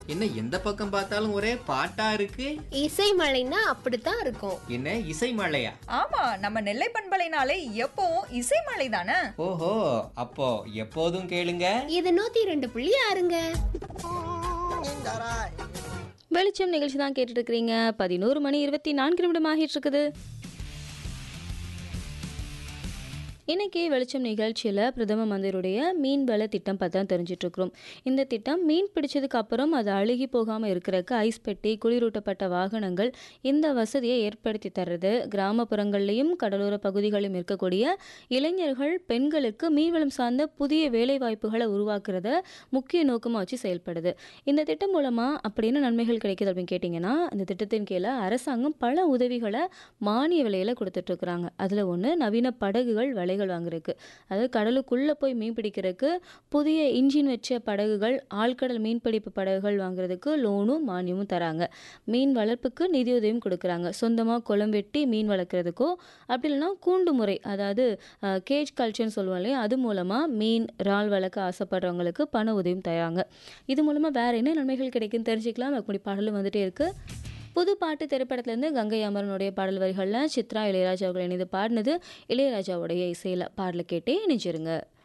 என்ன எந்த பக்கம் பார்த்தாலும் ஒரே பாட்டா இருக்கு இசை மழைன்னா அப்படித்தான் இருக்கும் என்ன இசை மழையா ஆமா நம்ம நெல்லை பண்பலைனாலே எப்பவும் இசை மலை தானே ஓஹோ அப்போ எப்போதும் கேளுங்க இது நூத்தி ரெண்டு புள்ளி ஆறுங்க வெளிச்சம் நிகழ்ச்சி தான் கேட்டுட்டு இருக்கிறீங்க பதினோரு மணி இருபத்தி நான்கு நிமிடம் ஆகிட்டு இருக்குது இன்னைக்கு வெளிச்சம் நிகழ்ச்சியில் பிரதம மந்திரியுடைய மீன் வள திட்டம் பற்றி தான் தெரிஞ்சிட்டு இருக்கிறோம் இந்த திட்டம் மீன் பிடிச்சதுக்கு அப்புறம் அது அழுகி போகாமல் இருக்கிறதுக்கு ஐஸ் பெட்டி குளிரூட்டப்பட்ட வாகனங்கள் இந்த வசதியை ஏற்படுத்தி தர்றது கிராமப்புறங்கள்லையும் கடலோர பகுதிகளிலும் இருக்கக்கூடிய இளைஞர்கள் பெண்களுக்கு மீன்வளம் சார்ந்த புதிய வேலை வாய்ப்புகளை உருவாக்குறத முக்கிய நோக்கமாக வச்சு செயல்படுது இந்த திட்டம் மூலமாக அப்படி என்ன நன்மைகள் கிடைக்குது அப்படின்னு கேட்டிங்கன்னா இந்த திட்டத்தின் கீழே அரசாங்கம் பல உதவிகளை மானிய விலையில் கொடுத்துட்ருக்குறாங்க அதில் ஒன்று நவீன படகுகள் விலைகள் வாங்குறதுக்கு அதாவது கடலுக்குள்ளே போய் மீன் பிடிக்கிறதுக்கு புதிய இன்ஜின் வச்ச படகுகள் ஆழ்கடல் மீன்பிடிப்பு படகுகள் வாங்குறதுக்கு லோனும் மானியமும் தராங்க மீன் வளர்ப்புக்கு நிதியுதவியும் கொடுக்குறாங்க சொந்தமாக குளம் வெட்டி மீன் வளர்க்குறதுக்கோ அப்படி இல்லைன்னா கூண்டு முறை அதாவது கேஜ் கல்ச்சர்னு சொல்லுவோம் இல்லையா அது மூலமாக மீன் இறால் வளர்க்க ஆசைப்படுறவங்களுக்கு பண உதவியும் தராங்க இது மூலமாக வேறு என்ன நன்மைகள் கிடைக்குன்னு தெரிஞ்சுக்கலாம் அப்படி பாடலும் வந்துட்டே இருக்குது புது பாட்டு திரைப்படத்துலேருந்து கங்கை அமரனுடைய பாடல் வரிகளில் சித்ரா இளையராஜா அவர்கள் இணைந்து பாடினது இளையராஜாவுடைய இசையில் பாடலை கேட்டே இணைஞ்சிருங்க